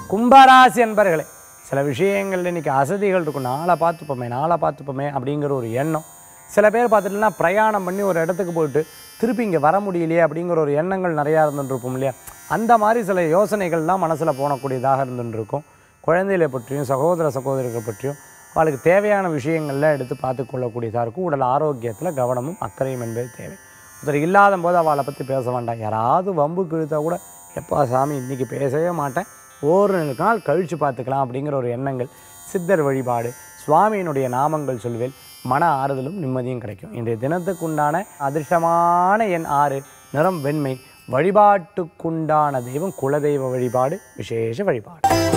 கும்பராசி என்பர்களே சில விஷயங்கள்ல இன்னைக்கு அசதிகள் இருக்கும் நாளை பார்த்துப்போமே நாளை பார்த்துப்போமே அப்படிங்கிற ஒரு எண்ணம் சில பேர் பார்த்துட்டுனா பிரயாணம் பண்ணி ஒரு இடத்துக்கு போயிட்டு திருப்பி இங்கே வர முடியலையே அப்படிங்கிற ஒரு எண்ணங்கள் நிறையா இருந்துருப்போம் இல்லையா அந்த மாதிரி சில யோசனைகள்லாம் மனசில் போனக்கூடியதாக இருந்துருக்கும் குழந்தைகளை பற்றியும் சகோதர சகோதரிகள் பற்றியும் அவளுக்கு தேவையான விஷயங்கள்லாம் எடுத்து பார்த்து கொள்ளக்கூடியதாக இருக்கும் உடல் ஆரோக்கியத்தில் கவனமும் அக்கறையும் என்பது தேவை ஒருத்தர் இல்லாத போது அவளை பற்றி பேச வேண்டாம் யாராவது வம்பு கிழித்தா கூட எப்பா சாமி இன்றைக்கி பேசவே மாட்டேன் ஒரு நாள் கழித்து பார்த்துக்கலாம் அப்படிங்கிற ஒரு எண்ணங்கள் சித்தர் வழிபாடு சுவாமியினுடைய நாமங்கள் சொல்வேல் மன ஆறுதலும் நிம்மதியும் கிடைக்கும் இன்றைய தினத்துக்குண்டான அதிர்ஷ்டமான எண் ஆறு நிறம் வெண்மை வழிபாட்டுக்குண்டான தெய்வம் குலதெய்வ வழிபாடு விசேஷ வழிபாடு